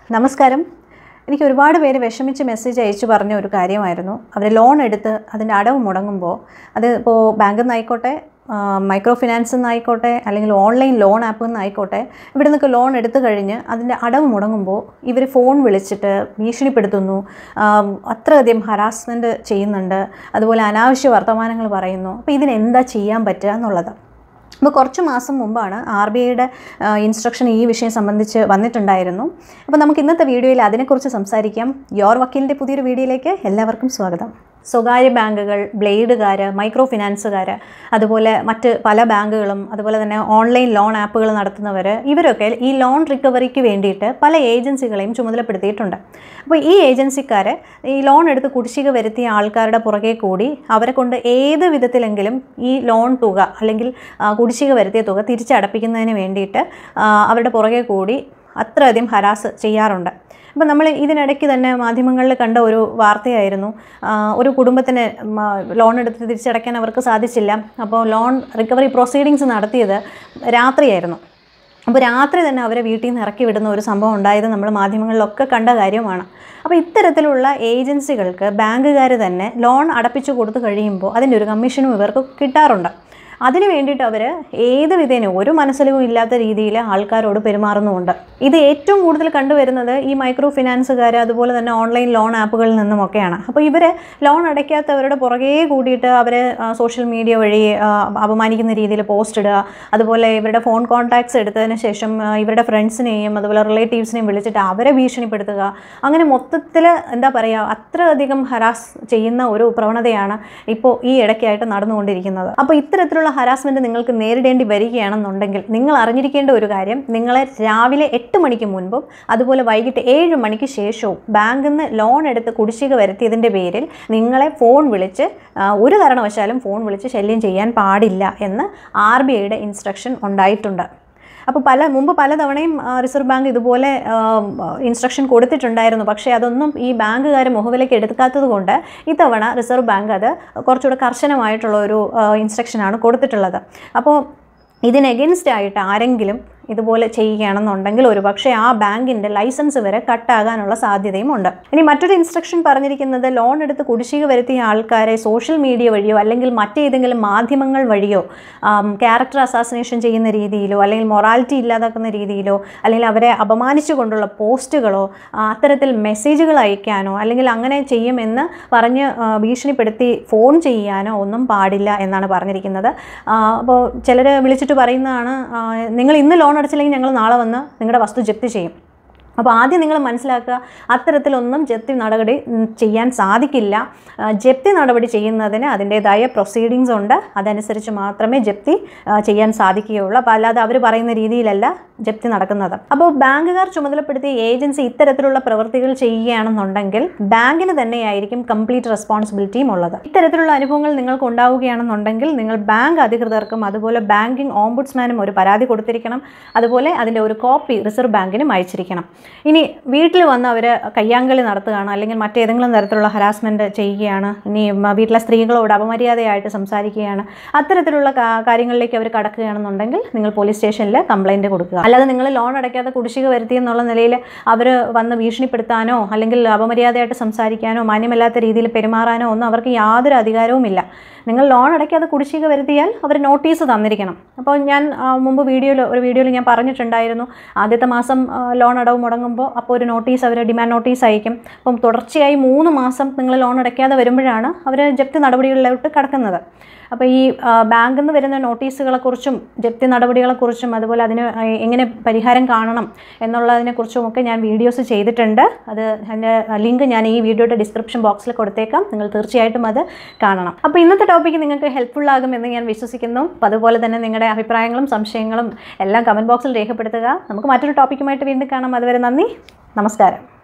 നമസ്കാരം എനിക്ക് ഒരുപാട് പേര് വിഷമിച്ച് മെസ്സേജ് അയച്ചു പറഞ്ഞ ഒരു കാര്യമായിരുന്നു അവർ ലോൺ എടുത്ത് അതിൻ്റെ അടവ് മുടങ്ങുമ്പോൾ അത് ഇപ്പോൾ ബാങ്കിൽ നിന്നായിക്കോട്ടെ മൈക്രോ ഫിനാൻസിൽ നിന്നായിക്കോട്ടെ അല്ലെങ്കിൽ ഓൺലൈൻ ലോൺ ആപ്പിൽ നിന്നായിക്കോട്ടെ ഇവിടെ നിന്നൊക്കെ ലോൺ എടുത്തു കഴിഞ്ഞ് അതിൻ്റെ അടവ് മുടങ്ങുമ്പോൾ ഇവർ ഫോൺ വിളിച്ചിട്ട് ഭീഷണിപ്പെടുത്തുന്നു ആം, അത്രയധികം ഹറാസ്മെൻറ്റ് ചെയ്യുന്നുണ്ട് അതുപോലെ അനാവശ്യ വർത്തമാനങ്ങൾ പറയുന്നു അപ്പോൾ ഇതിന് എന്താ ചെയ്യാൻ പറ്റുക എന്നുള്ളത് അപ്പോൾ കുറച്ച് മാസം മുമ്പാണ് ആർ ബി ഐയുടെ ഇൻസ്ട്രക്ഷൻ ഈ വിഷയം സംബന്ധിച്ച് വന്നിട്ടുണ്ടായിരുന്നു അപ്പോൾ നമുക്ക് ഇന്നത്തെ വീഡിയോയിൽ അതിനെക്കുറിച്ച് സംസാരിക്കാം യോർ വക്കീലിൻ്റെ പുതിയൊരു വീഡിയോയിലേക്ക് എല്ലാവർക്കും സ്വാഗതം സ്വകാര്യ ബാങ്കുകൾ ബ്ലേഡുകാർ മൈക്രോ ഫിനാൻസുകാർ അതുപോലെ മറ്റ് പല ബാങ്കുകളും അതുപോലെ തന്നെ ഓൺലൈൻ ലോൺ ആപ്പുകൾ നടത്തുന്നവർ ഇവരൊക്കെ ഈ ലോൺ റിക്കവറിക്ക് വേണ്ടിയിട്ട് പല ഏജൻസികളെയും ചുമതലപ്പെടുത്തിയിട്ടുണ്ട് അപ്പോൾ ഈ ഏജൻസിക്കാർ ഈ ലോൺ എടുത്ത് കുടിശ്ശിക വരുത്തിയ ആൾക്കാരുടെ പുറകെ കൂടി അവരെ കൊണ്ട് ഏത് വിധത്തിലെങ്കിലും ഈ ലോൺ തുക അല്ലെങ്കിൽ ആ, കുടിശ്ശിക വരുത്തിയ തുക തിരിച്ചടപ്പിക്കുന്നതിന് വേണ്ടിയിട്ട് ആ, അവരുടെ പുറകെ കൂടി അത്രയധികം ഹരാസ് ചെയ്യാറുണ്ട് അപ്പോൾ നമ്മൾ ഇതിനിടയ്ക്ക് തന്നെ മാധ്യമങ്ങളിൽ കണ്ട ഒരു വാർത്തയായിരുന്നു ആ, ഒരു കുടുംബത്തിന് മ, ലോൺ എടുത്ത് തിരിച്ചടയ്ക്കാൻ അവർക്ക് സാധിച്ചില്ല അപ്പോൾ ലോൺ റിക്കവറി പ്രൊസീഡിങ്സ് നടത്തിയത് രാത്രിയായിരുന്നു അപ്പോൾ രാത്രി തന്നെ അവരെ വീട്ടിൽ നിന്ന് ഇറക്കി വിടുന്ന ഒരു സംഭവം ഉണ്ടായത് നമ്മൾ മാധ്യമങ്ങളിലൊക്കെ കണ്ട കാര്യമാണ് അപ്പോൾ ഇത്തരത്തിലുള്ള ഏജൻസികൾക്ക് ബാങ്കുകാർ തന്നെ ലോൺ അടപ്പിച്ചു കൊടുത്തു കഴിയുമ്പോൾ അതിൻ്റെ ഒരു കമ്മീഷനും ഇവർക്ക് കിട്ടാറുണ്ട് അതിന് വേണ്ടിയിട്ട് അവർ ഏത് വിധേന ഒരു മനസ്സിലും ഇല്ലാത്ത രീതിയിൽ ആൾക്കാരോട് പെരുമാറുന്നുമുണ്ട് ഇത് ഏറ്റവും കൂടുതൽ കണ്ടുവരുന്നത് ഈ മൈക്രോ ഫിനാൻസുകാർ അതുപോലെ തന്നെ ഓൺലൈൻ ലോൺ ആപ്പുകളിൽ നിന്നുമൊക്കെയാണ് അപ്പോൾ ഇവർ ലോൺ അടയ്ക്കാത്തവരുടെ പുറകെ കൂടിയിട്ട് അവരെ സോഷ്യൽ മീഡിയ വഴി ആ, അപമാനിക്കുന്ന രീതിയിൽ പോസ്റ്റ് ഇടുക അതുപോലെ ഇവരുടെ ഫോൺ കോൺടാക്ട്സ് എടുത്തതിന് ശേഷം ആ, ഇവരുടെ ഫ്രണ്ട്സിനെയും അതുപോലെ റിലേറ്റീവ്സിനെയും വിളിച്ചിട്ട് അവരെ ഭീഷണിപ്പെടുത്തുക അങ്ങനെ മൊത്തത്തിൽ എന്താ പറയുക അത്രയധികം ഹരാസ് ചെയ്യുന്ന ഒരു പ്രവണതയാണ് ഇപ്പോൾ ഈ ഇടയ്ക്കായിട്ട് നടന്നുകൊണ്ടിരിക്കുന്നത് അപ്പോൾ ഇത്തരത്തിലുള്ള ഹരാസ്മെൻറ്റ് നിങ്ങൾക്ക് നേരിടേണ്ടി വരികയാണെന്നുണ്ടെങ്കിൽ നിങ്ങൾ അറിഞ്ഞിരിക്കേണ്ട ഒരു കാര്യം നിങ്ങളെ രാവിലെ എട്ട് മണിക്ക് മുൻപും അതുപോലെ വൈകിട്ട് ഏഴ് മണിക്ക് ശേഷവും ബാങ്കിൽ നിന്ന് ലോൺ എടുത്ത് കുടിശ്ശിക വരുത്തിയതിൻ്റെ പേരിൽ നിങ്ങളെ ഫോൺ വിളിച്ച് ആ, ഒരു കാരണവശാലും ഫോൺ വിളിച്ച് ശല്യം ചെയ്യാൻ പാടില്ല എന്ന് ആർ ബി ഐയുടെ ഇൻസ്ട്രക്ഷൻ ഉണ്ടായിട്ടുണ്ട് അപ്പോൾ പല മുമ്പ് പലതവണയും ആ, റിസർവ് ബാങ്ക് ഇതുപോലെ ഇൻസ്ട്രക്ഷൻ കൊടുത്തിട്ടുണ്ടായിരുന്നു പക്ഷേ അതൊന്നും ഈ ബാങ്കുകാർ മുഖവിലേക്ക് എടുക്കാത്തത് കൊണ്ട് ഇത്തവണ റിസർവ് ബാങ്ക് അത് കുറച്ചുകൂടെ കർശനമായിട്ടുള്ള ഒരു ഇൻസ്ട്രക്ഷനാണ് കൊടുത്തിട്ടുള്ളത് അപ്പോൾ ഇതിന് എഗൻസ്റ്റ് ആയിട്ട് ആരെങ്കിലും ഇതുപോലെ ചെയ്യുകയാണെന്നുണ്ടെങ്കിൽ ഒരു പക്ഷേ ആ ബാങ്കിൻ്റെ ലൈസൻസ് വരെ കട്ടാകാനുള്ള സാധ്യതയും ഉണ്ട് ഇനി മറ്റൊരു ഇൻസ്ട്രക്ഷൻ പറഞ്ഞിരിക്കുന്നത് ലോൺ എടുത്ത് കുടിശ്ശിക വരുത്തിയ ആൾക്കാരെ സോഷ്യൽ മീഡിയ വഴിയോ അല്ലെങ്കിൽ മറ്റേതെങ്കിലും മാധ്യമങ്ങൾ വഴിയോ ക്യാരക്ടർ അസാസിനേഷൻ ചെയ്യുന്ന രീതിയിലോ അല്ലെങ്കിൽ മൊറാലിറ്റി ഇല്ലാതാക്കുന്ന രീതിയിലോ അല്ലെങ്കിൽ അവരെ അപമാനിച്ചുകൊണ്ടുള്ള പോസ്റ്റുകളോ ആ, അത്തരത്തിൽ മെസ്സേജുകൾ അയക്കാനോ അല്ലെങ്കിൽ അങ്ങനെ ചെയ്യുമെന്ന് പറഞ്ഞ് ആ, ഭീഷണിപ്പെടുത്തി ഫോൺ ചെയ്യാനോ ഒന്നും പാടില്ല എന്നാണ് പറഞ്ഞിരിക്കുന്നത് അപ്പോൾ ചിലർ വിളിച്ചിട്ട് പറയുന്നതാണ് ആ, നിങ്ങൾ ഇന്ന് ലോൺ അടച്ചില്ലെങ്കിൽ ഞങ്ങൾ നാളെ വന്ന് നിങ്ങളുടെ വസ്തു ജപ്തി ചെയ്യും അപ്പോൾ ആദ്യം നിങ്ങൾ മനസ്സിലാക്കുക അത്തരത്തിലൊന്നും ജപ്തി നടപടി ഉം, ചെയ്യാൻ സാധിക്കില്ല ആ, ജപ്തി നടപടി ചെയ്യുന്നതിന് അതിൻ്റേതായ പ്രൊസീഡിങ്സ് ഉണ്ട് അതനുസരിച്ച് മാത്രമേ ജപ്തി ആ, ചെയ്യാൻ സാധിക്കുകയുള്ളൂ അപ്പോൾ അല്ലാതെ അവർ പറയുന്ന രീതിയിലല്ല ജപ്തി നടക്കുന്നത് അപ്പോൾ ബാങ്കുകാർ ചുമതലപ്പെടുത്തിയ ഏജൻസി ഇത്തരത്തിലുള്ള പ്രവൃത്തികൾ ചെയ്യുകയാണെന്നുണ്ടെങ്കിൽ ബാങ്കിന് തന്നെയായിരിക്കും കംപ്ലീറ്റ് റെസ്പോൺസിബിലിറ്റിയും ഉള്ളത് ഇത്തരത്തിലുള്ള അനുഭവങ്ങൾ നിങ്ങൾക്ക് ഉണ്ടാവുകയാണെന്നുണ്ടെങ്കിൽ നിങ്ങൾ ബാങ്ക് അധികൃതർക്കും അതുപോലെ ബാങ്കിങ് ഓംബുഡ്സ്മാനും ഒരു പരാതി കൊടുത്തിരിക്കണം അതുപോലെ അതിൻ്റെ ഒരു കോപ്പി റിസർവ് ബാങ്കിനും അയച്ചിരിക്കണം ഇനി വീട്ടിൽ വന്ന് അവർ കയ്യാങ്കളി നടത്തുകയാണ് അല്ലെങ്കിൽ മറ്റേതെങ്കിലും തരത്തിലുള്ള ഹരാസ്മെൻറ്റ് ചെയ്യുകയാണ് ഇനി മ- വീട്ടിലെ സ്ത്രീകളോട് അപമര്യാദയായിട്ട് സംസാരിക്കുകയാണ് അത്തരത്തിലുള്ള കാ- കാര്യങ്ങളിലേക്ക് അവർ കടക്കുകയാണെന്നുണ്ടെങ്കിൽ നിങ്ങൾ പോലീസ് സ്റ്റേഷനിൽ കംപ്ലൈൻറ്റ് കൊടുക്കുക അല്ലാതെ നിങ്ങൾ ലോൺ അടയ്ക്കാതെ കുടിശ്ശിക വരുത്തി എന്നുള്ള നിലയിൽ അവർ വന്ന് ഭീഷണിപ്പെടുത്താനോ അല്ലെങ്കിൽ അപമര്യാദയായിട്ട് സംസാരിക്കാനോ മാന്യമല്ലാത്ത രീതിയിൽ പെരുമാറാനോ ഒന്നും അവർക്ക് യാതൊരു അധികാരവുമില്ല നിങ്ങൾ ലോൺ അടയ്ക്കാതെ കുടിശ്ശിക വരുത്തിയാൽ അവർ നോട്ടീസ് തന്നിരിക്കണം അപ്പോൾ ഞാൻ ആ, മുമ്പ് വീഡിയോയിൽ ഒരു വീഡിയോയിൽ ഞാൻ പറഞ്ഞിട്ടുണ്ടായിരുന്നു ആദ്യത്തെ മാസം ആ, ലോൺ അടവ് മുടങ്ങുമ്പോൾ അപ്പോൾ ഒരു നോട്ടീസ് അവർ ഡിമാൻഡ് നോട്ടീസ് അയക്കും അപ്പം തുടർച്ചയായി മൂന്ന് മാസം നിങ്ങൾ ലോൺ അടയ്ക്കാതെ വരുമ്പോഴാണ് അവർ ജപ്തി നടപടികളിലോട്ട് കടക്കുന്നത് അപ്പോൾ ഈ ആ, ബാങ്കിൽ നിന്ന് വരുന്ന നോട്ടീസുകളെക്കുറിച്ചും ജപ്തി നടപടികളെക്കുറിച്ചും അതുപോലെ അതിന് എങ്ങനെ പരിഹാരം കാണണം എന്നുള്ളതിനെക്കുറിച്ചും ഒക്കെ ഞാൻ വീഡിയോസ് ചെയ്തിട്ടുണ്ട് അത് അതിൻ്റെ ലിങ്ക് ഞാൻ ഈ വീഡിയോയുടെ ഡിസ്ക്രിപ്ഷൻ ബോക്സിൽ കൊടുത്തേക്കാം നിങ്ങൾ തീർച്ചയായിട്ടും അത് കാണണം അപ്പോൾ ഇന്നത്തെ ടോപ്പിക്ക് നിങ്ങൾക്ക് ഹെൽപ്ഫുൾ ആകുമെന്ന് ഞാൻ വിശ്വസിക്കുന്നു അപ്പോൾ അതുപോലെ തന്നെ നിങ്ങളുടെ അഭിപ്രായങ്ങളും സംശയങ്ങളും എല്ലാം കമൻറ്റ് ബോക്സിൽ രേഖപ്പെടുത്തുക നമുക്ക് മറ്റൊരു ടോപ്പിക്കുമായിട്ട് വീണ്ടും കാണാം അതുവരെ നന്ദി നമസ്കാരം